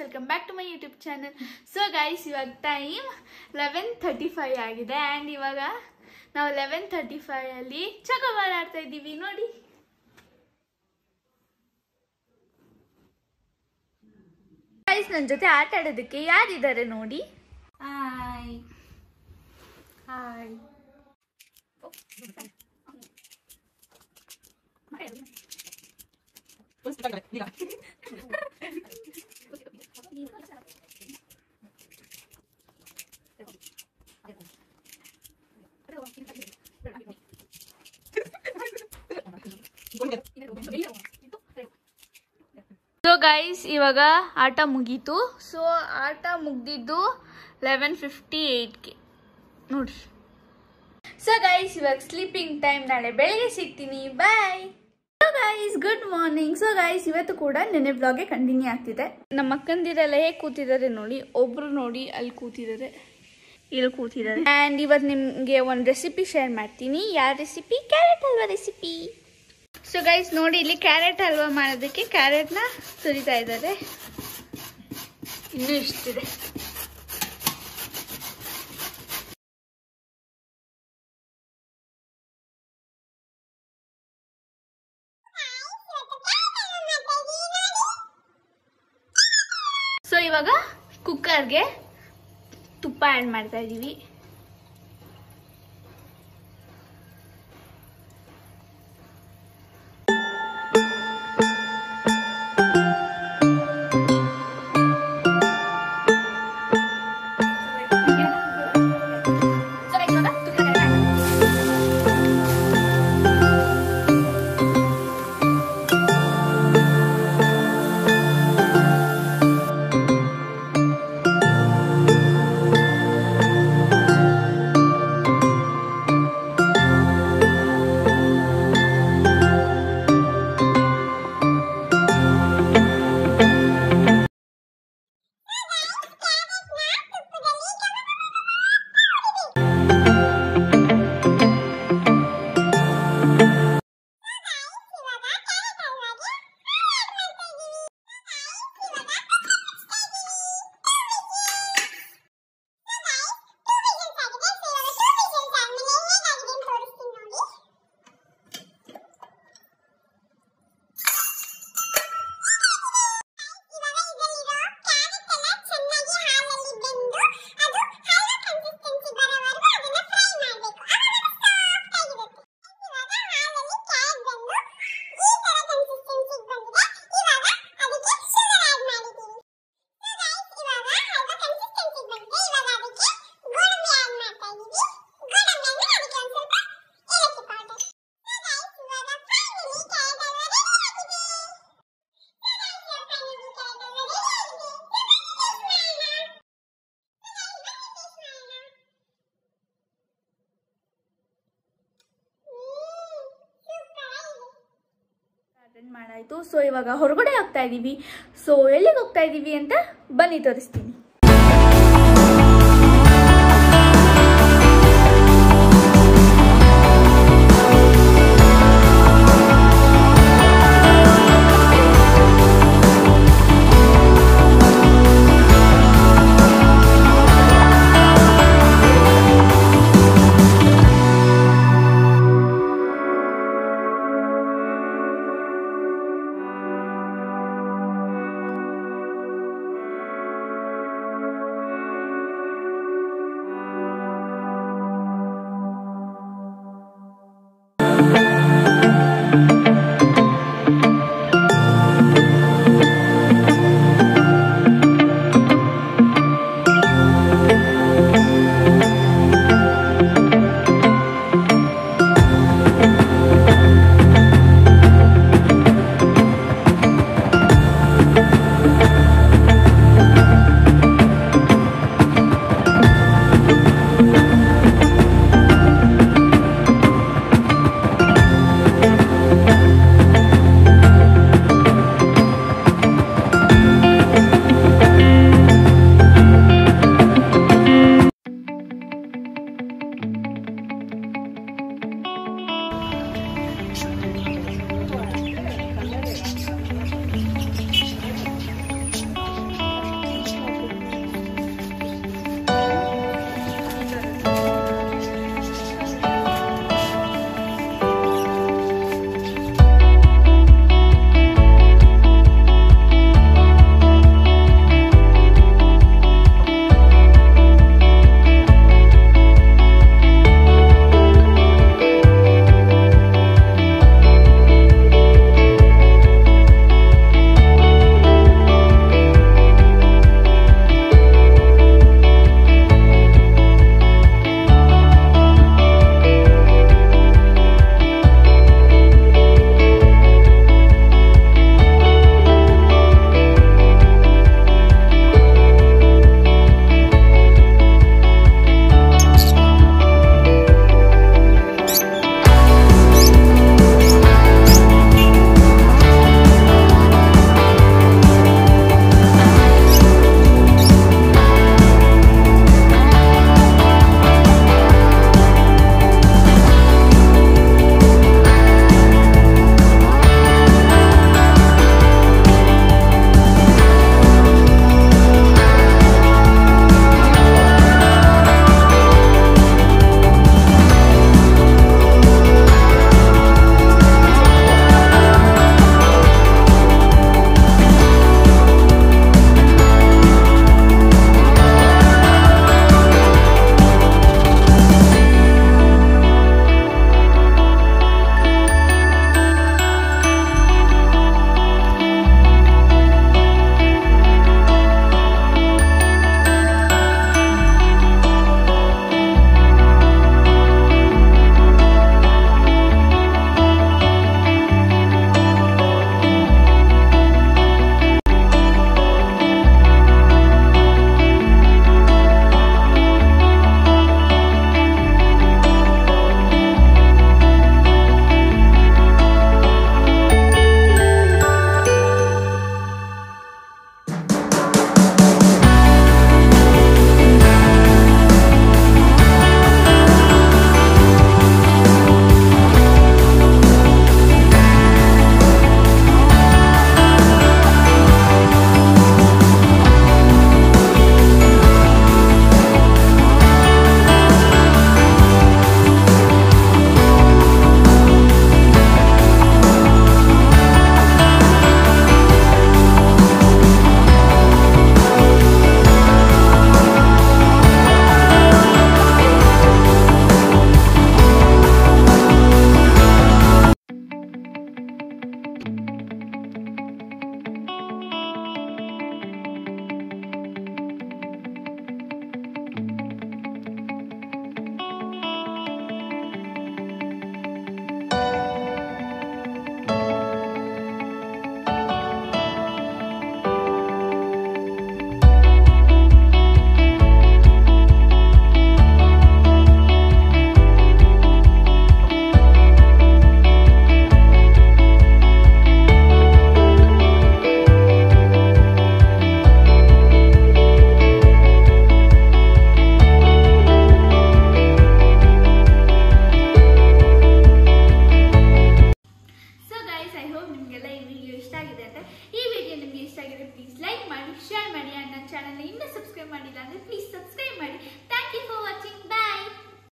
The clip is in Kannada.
welcome back to my YouTube channel so guys ಇವಾಗ ಟೈಮ್ ಲೆವೆನ್ ಥರ್ಟಿ ಫೈವ್ ಆಗಿದೆ ಆ್ಯಂಡ್ ಇವಾಗ ನಾವು ಲೆವೆನ್ ಥರ್ಟಿ ಫೈವಲ್ಲಿ ಚಕೋಬಾರ್ ಆಡ್ತಾ ಇದ್ದೀವಿ ನೋಡಿ ಗೈಸ್ ನನ್ನ ಜೊತೆ ಆಟ ಆಡೋದಕ್ಕೆ ಯಾರಿದ್ದಾರೆ ನೋಡಿ ಹಾಯ್ ಹಾಯ್ ಸೊ ಗೈಸ್ ಇವಾಗ ಆಟ ಮುಗೀತು ಸೊ ಆಟ ಮುಗ್ದಿದ್ದು ಲೆವೆನ್ ಫಿಫ್ಟಿ ಏಯ್ಟ್ಗೆ ನೋಡ್ರಿ ಸೊ ಗೈಸ್ ಇವಾಗ ಸ್ಲೀಪಿಂಗ್ ಟೈಮ್ ನಾಳೆ ಬೆಳಗ್ಗೆ ಸಿಗ್ತೀನಿ bye so guys good morning so guys ಇವತ್ತು ಕೂಡ ನೆನೆ ಬ್ಲಾಗೆ ಕಂಟಿನ್ಯೂ ಆಗ್ತಿದೆ ನಮ್ಮ ಅಕ್ಕಂದಿರೆಲ್ಲ ಹೇಗೆ ಕೂತಿದ್ದಾರೆ ನೋಡಿ ಒಬ್ರು ನೋಡಿ ಅಲ್ಲಿ ಕೂತಿದ್ದಾರೆ ಇಲ್ಲಿ ಕೂತಿದ್ದಾರೆ ಆ್ಯಂಡ್ ಇವತ್ತು ನಿಮಗೆ ಒಂದು ರೆಸಿಪಿ ಶೇರ್ ಮಾಡ್ತೀನಿ ಯಾವ recipe carrot halwa recipe so guys ನೋಡಿ ಇಲ್ಲಿ ಕ್ಯಾರೆಟ್ ಹಲ್ವಾ ಮಾಡೋದಕ್ಕೆ ಕ್ಯಾರೆಟ್ನ ತುರಿತಾ ಇದ್ದಾರೆ ಇನ್ನೂ ಇಷ್ಟಿದೆ ಸೊ ಇವಾಗ ಕುಕ್ಕರ್ಗೆ ತುಪ್ಪ ಆ್ಯಡ್ ಮಾಡ್ತಾ ಇದ್ದೀವಿ ಅಟೆಂಡ್ ಮಾಡಾಯ್ತು ಸೊ ಇವಾಗ ಹೊರಗಡೆ ಹೋಗ್ತಾ ಇದ್ದೀವಿ ಸೊ ಎಲ್ಲಿಗೆ ಹೋಗ್ತಾ ಇದ್ದೀವಿ ಅಂತ ಬನ್ನಿ ತೋರಿಸ್ತೀನಿ